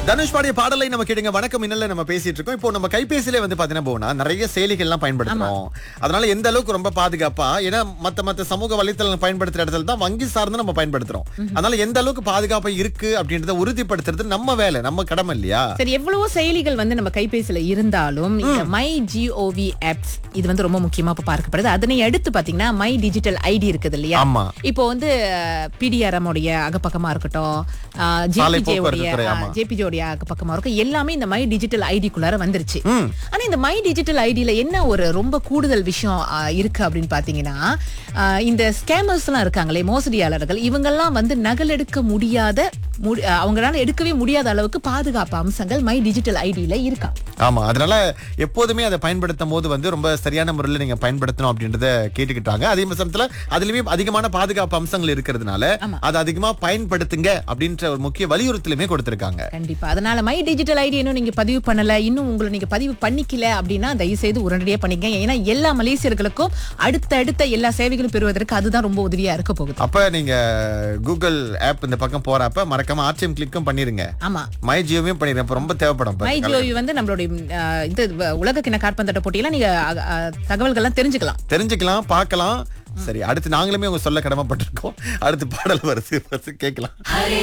தனுஷ் பாடிய பாடலை நம்ம கேடுங்க வணக்கம் இன்னல நம்ம பேசிட்டு இருக்கோம் இப்போ நம்ம கைபேசியிலே வந்து பாத்தீங்கன்னா போனா நிறைய செயலிகள்லாம் பயன்படுத்துறோம் அதனால எந்த அளவுக்கு ரொம்ப பாதுகாப்பா ஏன்னா மத்த மத்த சமூக வலைத்தளம் பயன்படுத்துற இடத்துல தான் வங்கி சார்ந்து நம்ம பயன்படுத்துறோம் அதனால எந்த அளவுக்கு பாதுகாப்பா இருக்கு அப்படின்றத உறுதிப்படுத்துறது நம்ம வேலை நம்ம கடமை இல்லையா சரி எவ்வளவோ செயலிகள் வந்து நம்ம கைபேசியில இருந்தாலும் இந்த மை ஜிஓவி ஆப்ஸ் இது வந்து ரொம்ப முக்கியமா இப்ப பார்க்கப்படுது அதனை அடுத்து பாத்தீங்கன்னா மை டிஜிட்டல் ஐடி இருக்குது இல்லையா ஆமா இப்போ வந்து பிடிஆர்எம் உடைய அகப்பக்கமா இருக்கட்டும் சாலை ஜேபிஜே போக்குவரத்து உடைய துறை, ஆமா. ஜேபிஜே உடைய அகப்பக்கமா இருக்கும் எல்லாமே இந்த மை டிஜிட்டல் ஐடிக்குள்ளார வந்துருச்சு ம். ஆனா இந்த மை டிஜிட்டல் ஐடில என்ன ஒரு ரொம்ப கூடுதல் விஷயம் ஆ, இருக்கு அப்படின்னு பாத்தீங்கன்னா ஆ, இந்த ஸ்கேமர்ஸ் எல்லாம் இருக்காங்களே மோசடியாளர்கள் இவங்கெல்லாம் வந்து நகலெடுக்க முடியாத முடி- ஆ, அவங்களால எடுக்கவே முடியாத அளவுக்கு பாதுகாப்பு அம்சங்கள் மை டிஜிட்டல் ஐடியில இருக்கா ஆமா அதனால எப்போதுமே அதை பயன்படுத்தும் போது வந்து ரொம்ப சரியான முறையில் நீங்க பயன்படுத்தணும் அப்படின்றத கேட்டுக்கிட்டாங்க அதே சமயத்துல அதுலயுமே அதிகமான பாதுகாப்பு அம்சங்கள் இருக்கிறதுனால ஆமா. அதை அதிகமா பயன்படுத்துங்க அப்படின்ற ஒரு முக்கிய வலியுறுத்தலுமே கொடுத்திருக்காங்க கண்டிப்பா அதனால மை டிஜிட்டல் ஐடி இன்னும் நீங்க பதிவு பண்ணல இன்னும் உங்களை நீங்க பதிவு பண்ணிக்கல அப்படின்னா தயவு செய்து உடனடியா பண்ணிக்கங்க ஏன்னா எல்லா மலேசியர்களுக்கும் அடுத்த அடுத்த எல்லா சேவைகளும் பெறுவதற்கு அதுதான் ரொம்ப உதவியா இருக்க போகுது அப்ப நீங்க கூகுள் ஆப் இந்த பக்கம் போறப்ப மறக்காம ஆர்டிஎம் கிளிக்கும் பண்ணிருங்க ஆமா மை ஜியோவையும் பண்ணிருங்க அப்ப ரொம்ப தேவைப்படும் மை இப்ப. ஜியோவி வந்து நம்மளுடைய அஹ், இந்த உலக கிண காற்பந்தாட்ட போட்டியில நீங்க அஹ், அஹ், தகவல்கள்லாம் தெரிஞ்சுக்கலாம் தெரிஞ்சுக்கலாம் பார்க்கலாம் சரி அடுத்து நாங்களுமே உங்க சொல்ல கடமைப்பட்டிருக்கோம் அடுத்து பாடல் வருது வருது கேட்கலாம்